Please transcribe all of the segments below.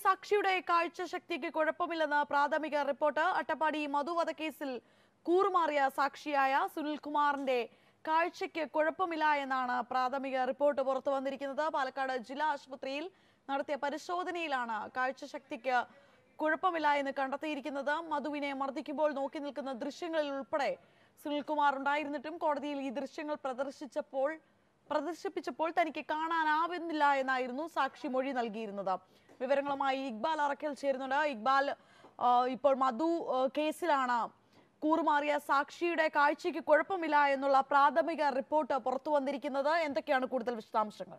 സാക്ഷിയുടെ കാഴ്ചശക്തിക്ക് കുഴപ്പമില്ലെന്ന് പ്രാഥമിക റിപ്പോർട്ട് അട്ടപ്പാടി മധു വധക്കേസിൽ കൂറുമാറിയ സാക്ഷിയായ സുനിൽകുമാറിന്റെ കാഴ്ചയ്ക്ക് കുഴപ്പമില്ല എന്നാണ് പ്രാഥമിക റിപ്പോർട്ട് പുറത്തു വന്നിരിക്കുന്നത് പാലക്കാട് ജില്ലാ ആശുപത്രിയിൽ നടത്തിയ പരിശോധനയിലാണ് കാഴ്ചശക്തിക്ക് കുഴപ്പമില്ല എന്ന് കണ്ടെത്തിയിരിക്കുന്നത് മധുവിനെ മർദ്ദിക്കുമ്പോൾ നോക്കി നിൽക്കുന്ന ദൃശ്യങ്ങളിൽ ഉൾപ്പെടെ സുനിൽകുമാർ ഉണ്ടായിരുന്നിട്ടും കോടതിയിൽ ഈ ദൃശ്യങ്ങൾ പ്രദർശിച്ചപ്പോൾ പ്രദർശിപ്പിച്ചപ്പോൾ തനിക്ക് കാണാനാവുന്നില്ല എന്നായിരുന്നു സാക്ഷി മൊഴി നൽകിയിരുന്നത് വിവരങ്ങളുമായി ഇക്ബാൽ അറക്കൽ ചേരുന്നുണ്ട് ഇക്ബാൽ ആ, ഇപ്പോൾ മധു ആ, കേസിലാണ് കൂറുമാറിയ സാക്ഷിയുടെ കാഴ്ചയ്ക്ക് കുഴപ്പമില്ല എന്നുള്ള പ്രാഥമിക റിപ്പോർട്ട് പുറത്തു വന്നിരിക്കുന്നത് എന്തൊക്കെയാണ് കൂടുതൽ വിശദാംശങ്ങൾ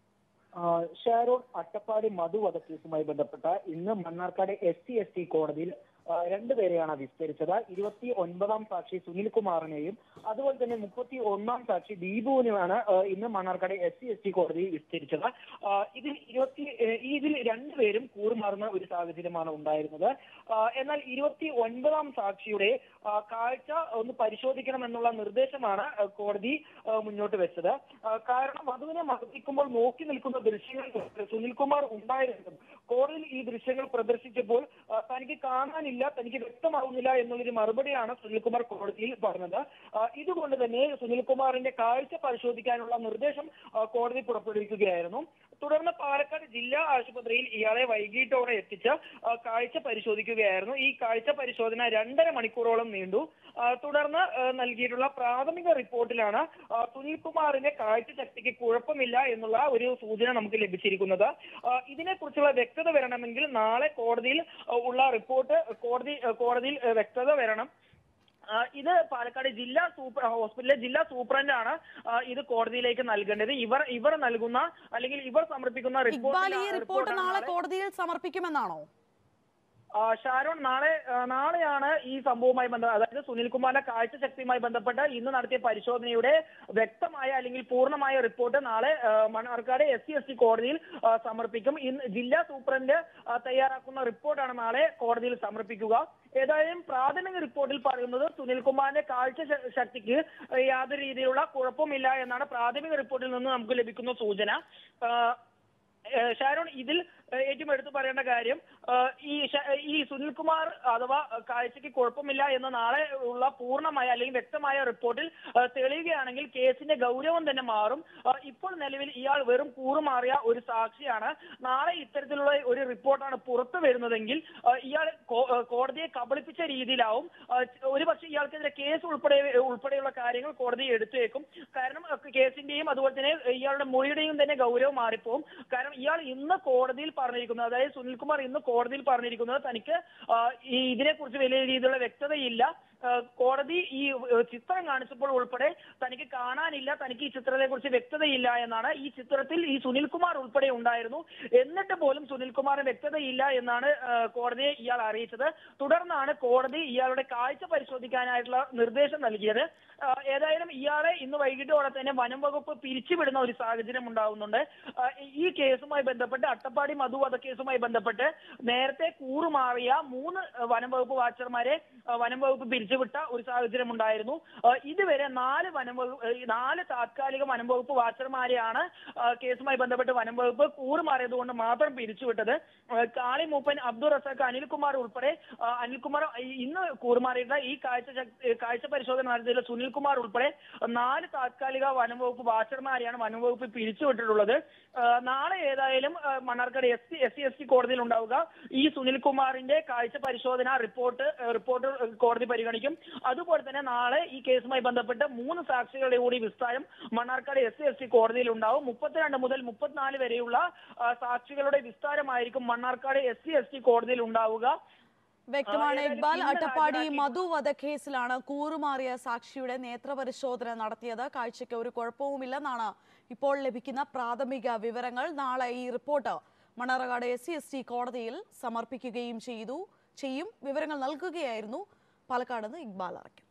ആ, ഷാരോൺ അട്ടപ്പാടി മധു വധക്കേസുമായി ബന്ധപ്പെട്ട ഇന്ന് Mannarkkad S C S T കോടതിയിൽ ആ, രണ്ടുപേരെയാണ് വിസ്തരിച്ചത് ഇരുപത്തി ഒൻപതാം സാക്ഷി സുനിൽകുമാറിനെയും അതുപോലെ തന്നെ മുപ്പത്തി ഒന്നാം സാക്ഷി ദീപുവിനുമാണ് ആ, ഇന്ന് Mannarkkad S C S T കോടതിയിൽ വിസ്തരിച്ചത് ആ, ഇതിൽ ഇരുപത്തി ഏ, ഇതിൽ രണ്ടുപേരും കൂറുമാറുന്ന ഒരു സാഹചര്യമാണ് ഉണ്ടായിരുന്നത് ആ, എന്നാൽ ഇരുപത്തി ഒൻപതാം സാക്ഷിയുടെ ആ, കാഴ്ച ഒന്ന് പരിശോധിക്കണം എന്നുള്ള നിർദ്ദേശമാണ് ആ, കോടതി ആ, മുന്നോട്ട് വെച്ചത് ആ, കാരണം വധുവിനെ മർദ്ദിക്കുമ്പോൾ നോക്കി നിൽക്കുന്ന ദൃശ്യങ്ങൾ സുനിൽകുമാർ ഉണ്ടായിരുന്നതും കോടതിയിൽ ഈ ദൃശ്യങ്ങൾ പ്രദർശിച്ചപ്പോൾ ആ, തനിക്ക് കാണാനില്ല തനിക്ക് വ്യക്തമാവുന്നില്ല എന്നുള്ളൊരു മറുപടിയാണ് സുനിൽകുമാർ കോടതിയിൽ പറഞ്ഞത് ആ, ഇതുകൊണ്ട് തന്നെ സുനിൽകുമാറിന്റെ കാഴ്ച പരിശോധിക്കാനുള്ള നിർദ്ദേശം ആ, കോടതി പുറപ്പെടുവിക്കുകയായിരുന്നു തുടർന്ന് പാലക്കാട് ജില്ലാ ആശുപത്രിയിൽ ഇയാളെ വൈകിട്ടോടെ എത്തിച്ച് ആ, കാഴ്ച പരിശോധിക്കുകയായിരുന്നു ഈ കാഴ്ച പരിശോധന രണ്ടര മണിക്കൂറോളം നീണ്ടു ആ, തുടർന്ന് ആ, നൽകിയിട്ടുള്ള പ്രാഥമിക റിപ്പോർട്ടിലാണ് ആ, സുനിൽകുമാറിന്റെ കാഴ്ച ശക്തിക്ക് കുഴപ്പമില്ല എന്നുള്ള ഒരു സൂചന നമുക്ക് ലഭിച്ചിരിക്കുന്നത് ആ, ഇതിനെക്കുറിച്ചുള്ള വ്യക്തത വരണമെങ്കിൽ നാളെ കോടതിയിൽ ആ, ഉള്ള റിപ്പോർട്ട് കോടതി ആ, കോടതിയിൽ ആ, വ്യക്തത വരണം ആ, ഇത് പാലക്കാട് ജില്ലാ സൂപ്പർ ഹോസ്പിറ്റലിലെ ജില്ലാ സൂപ്രണ്ടാണ് ആ, ഇത് കോടതിയിലേക്ക് നൽകേണ്ടത് ഇവർ ഇവർ നൽകുന്ന അല്ലെങ്കിൽ ഇവർ സമർപ്പിക്കുന്ന ഇക്ബാൽ ഈ റിപ്പോർട്ട് റിപ്പോർട്ട് നാളെ കോടതിയിൽ സമർപ്പിക്കുമെന്നാണോ ആ, ഷാരോൺ നാളെ ആ, നാളെയാണ് ഈ സംഭവവുമായി ബന്ധപ്പെട്ട അതായത് സുനിൽകുമാറിന്റെ കാഴ്ചശക്തിയുമായി ബന്ധപ്പെട്ട് ഇന്ന് നടത്തിയ പരിശോധനയുടെ വ്യക്തമായ അല്ലെങ്കിൽ പൂർണ്ണമായ റിപ്പോർട്ട് നാളെ ആ, Mannarkkad S C S T കോടതിയിൽ ആ, സമർപ്പിക്കും ഇന്ന് ജില്ലാ സൂപ്രണ്ട് ആ, തയ്യാറാക്കുന്ന റിപ്പോർട്ടാണ് നാളെ കോടതിയിൽ സമർപ്പിക്കുക ഏതായാലും പ്രാഥമിക റിപ്പോർട്ടിൽ പറയുന്നത് സുനിൽകുമാറിന്റെ കാഴ്ച ശ- ശക്തിക്ക് യാതൊരു രീതിയിലുള്ള കുഴപ്പമില്ല എന്നാണ് പ്രാഥമിക റിപ്പോർട്ടിൽ നിന്ന് നമുക്ക് ലഭിക്കുന്ന സൂചന ആ, ഏഹ് ഷാരോൺ ഇതിൽ ഏഹ് ഏറ്റവും എടുത്തു പറയേണ്ട കാര്യം ഏഹ് ഈ ഷ- ഈ സുനിൽകുമാർ അഥവാ ഏഹ് കാഴ്ചയ്ക്ക് കുഴപ്പമില്ല എന്ന് നാളെ ഉള്ള പൂർണ്ണമായ അല്ലെങ്കിൽ വ്യക്തമായ റിപ്പോർട്ടിൽ ഏഹ് തെളിയുകയാണെങ്കിൽ കേസിന്റെ ഗൗരവം തന്നെ മാറും ഏഹ് ഇപ്പോൾ നിലവിൽ ഇയാൾ വെറും കൂറുമാറിയ ഒരു സാക്ഷിയാണ് നാളെ ഇത്തരത്തിലുള്ള ഒരു റിപ്പോർട്ടാണ് പുറത്തു വരുന്നതെങ്കിൽ ഏഹ് ഇയാൾ കോ- ഏഹ് കോടതിയെ കബളിപ്പിച്ച രീതിയിലാവും ഏഹ് ഒരു പക്ഷേ ഇയാൾക്കെതിരെ കേസ് ഉൾപ്പെടെ ഉൾപ്പെടെയുള്ള കാര്യങ്ങൾ കോടതി എടുത്തേക്കും കാരണം ഏഹ് കേസിന്റെയും അതുപോലെ തന്നെ ഇയാളുടെ മൊഴിയുടെയും തന്നെ ഗൗരവം മാറിപ്പോവും കാരണം ഇയാൾ ഇന്ന് കോടതിയിൽ പറഞ്ഞിരിക്കുന്നത് അതായത് സുനിൽകുമാർ ഇന്ന് കോടതിയിൽ പറഞ്ഞിരിക്കുന്നത് തനിക്ക് ആ, ഈ ഇതിനെക്കുറിച്ച് വലിയ രീതിയിലുള്ള വ്യക്തതയില്ല ആ, കോടതി ഈ ഏ, ചിത്രം കാണിച്ചപ്പോൾ ഉൾപ്പെടെ തനിക്ക് കാണാനില്ല തനിക്ക് ഈ ചിത്രത്തെ കുറിച്ച് വ്യക്തതയില്ല എന്നാണ് ഈ ചിത്രത്തിൽ ഈ സുനിൽകുമാർ ഉൾപ്പെടെ ഉണ്ടായിരുന്നു എന്നിട്ട് പോലും സുനിൽകുമാറിന് വ്യക്തതയില്ല എന്നാണ് ആ, കോടതിയെ ഇയാൾ അറിയിച്ചത് തുടർന്നാണ് കോടതി ഇയാളുടെ കാഴ്ച പരിശോധിക്കാനായിട്ടുള്ള നിർദ്ദേശം നൽകിയത് ആ, ഏതായാലും ഇയാളെ ഇന്ന് വൈകിട്ടോടെ തന്നെ വനം വകുപ്പ് പിരിച്ചുവിടുന്ന ഒരു സാഹചര്യം ഉണ്ടാവുന്നുണ്ട് ആ, ഈ കേസുമായി ബന്ധപ്പെട്ട് അട്ടപ്പാടി മധു വധക്കേസുമായി ബന്ധപ്പെട്ട് നേരത്തെ കൂറുമാറിയ മൂന്ന് വനം വകുപ്പ് വാച്ചർമാരെ ആ, വനം വകുപ്പ് പിരിച്ചുവിട്ട ഒരു സാഹചര്യം ഉണ്ടായിരുന്നു ആ, ഇതുവരെ നാല് വനം വകുപ്പ് ഏ, നാല് താത്കാലിക വനം വകുപ്പ് വാച്ചർമാരെയാണ് ആ, കേസുമായി ബന്ധപ്പെട്ട് വനം വകുപ്പ് കൂറുമാറിയത് കൊണ്ട് മാത്രം പിരിച്ചുവിട്ടത് ആ, കാളി മൂപ്പൻ അബ്ദുൾ റസാഖ് അനിൽകുമാർ ഉൾപ്പെടെ ആ, അനിൽകുമാർ ഈ- ഇന്ന് കൂറുമാറിയിട്ടുള്ള ഈ കാഴ്ച ശക്തി- കാഴ്ച പരിശോധന നടത്തിയ സുനിൽകുമാർ ഉൾപ്പെടെ നാല് താത്കാലിക വനം വകുപ്പ് വാച്ചർമാരെയാണ് വനം വകുപ്പ് പിരിച്ചുവിട്ടിട്ടുള്ളത് ആ, നാളെ ഏതായാലും ആ, Mannarkkad S C S C S T കോടതിയിൽ ഉണ്ടാവുക ഈ സുനിൽകുമാറിന്റെ കാഴ്ച പരിശോധന റിപ്പോർട്ട് ആ, റിപ്പോർട്ട് കോടതി പരിഗണിക്കും അതുപോലെ തന്നെ നാളെ ഈ കേസുമായി ബന്ധപ്പെട്ട് മൂന്ന് സാക്ഷികളുടെ കൂടി വിസ്താരം Mannarkkad S C S T കോടതിയിൽ ഉണ്ടാവും മുപ്പത്തിരണ്ട് മുതൽ മുപ്പത്തിനാല് വരെയുള്ള ആ, സാക്ഷികളുടെ വിസ്താരമായിരിക്കും Mannarkkad S C S T കോടതിയിൽ ഉണ്ടാവുക വ്യക്തമാണ് ഏതായാലും ഇക്ബാൽ ഇന്ന് അട്ടപ്പാടി ഹാജരാക്കി- മധു വധക്കേസിലാണ് കൂറുമാറിയ സാക്ഷിയുടെ നേത്രപരിശോധന നടത്തിയത് കാഴ്ചയ്ക്ക് ഒരു കുഴപ്പവുമില്ലെന്നാണ് ഇപ്പോൾ ലഭിക്കുന്ന പ്രാഥമിക വിവരങ്ങൾ നാളെ ഈ report Manarkad S C S T കോടതിയിൽ സമർപ്പിക്കുകയും ചെയ്തു ചെയ്യും വിവരങ്ങൾ നൽകുകയായിരുന്നു പാലക്കാട് നിന്ന് ഇക്ബാൽ അറയ്ക്കൽ